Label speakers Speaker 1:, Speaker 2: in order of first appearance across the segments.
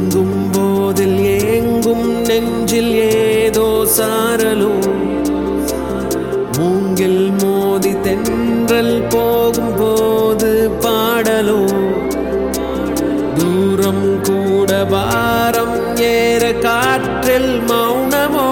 Speaker 1: தூங்கும் போதில் ஏங்கும் நெஞ்சில் ஏதோ சாரலோ மூங்கில் மோதி தென்றல் போகும் போது பாடலோ தூரம் கூட பாரம் ஏற காற்றில் மௌனமோ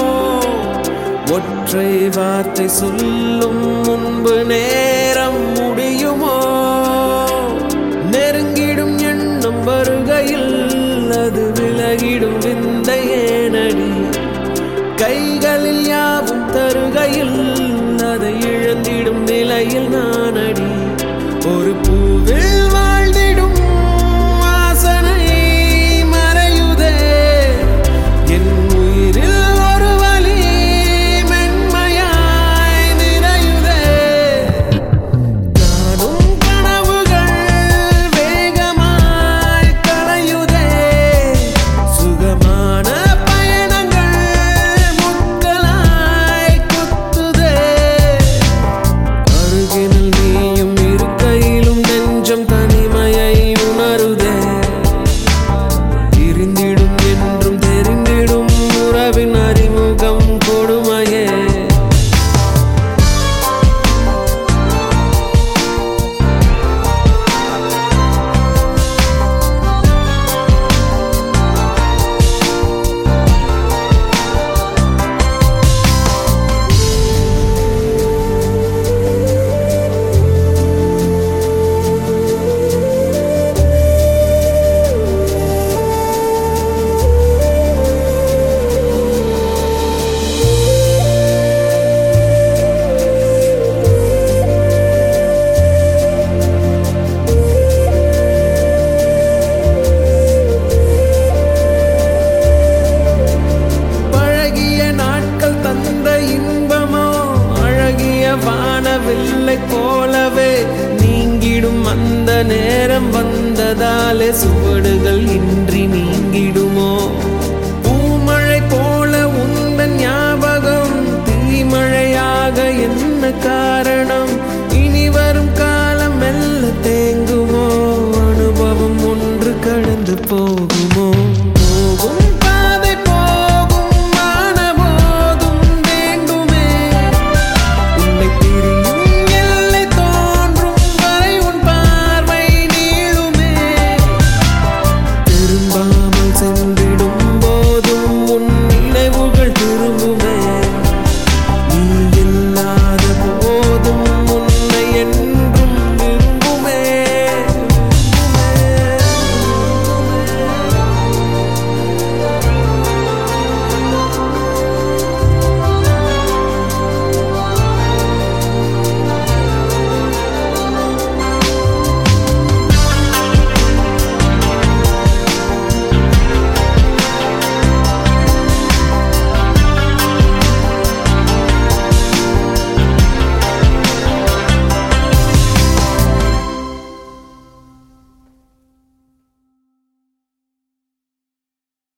Speaker 1: ஒற்றை வார்த்தை சொல்லும் முன்பு நேரம் முடியுமோ நெருங்கிடும் எண்ணம் வருகையில் அது விலகிடும் விந்தையே நடி கைகளில் யாவும் தருகையில் அதை இழந்திடும் நிலையில் நான் அடி ஒரு பூவில் வாழ்ந்திடும் வாசனை மறையுதே என் உயிரில் ஒரு வலி மென்மையாய் நிறையுதே காணும் கனவுகள் வேகமாய் கலையுதே சுகமான பயணங்கள் முட்களாய் குத்துதே அருகினில் நீயும் இருக்கையிலும் நெஞ்சம் தனிமையை உணருதே இருந்திடும் என்றும் தெரிந்திடும் உறவின் அறிமுகம் கொடுமையே பழகிய நாட்கள் தந்த இன்பமோ அழகிய வானவில்லை போலவே நீங்கிடும் அந்த நேரம் வந்ததாலே சுவடுகள் இன்றி நீங்கிடுமோ பூமழை போல உந்தன் ஞாபகம் தீமழையாக என்ன காரணம் இனி வரும் காலம் மெல்ல தேங்குமோ அனுபவம் ஒன்று கடந்து போகுமோ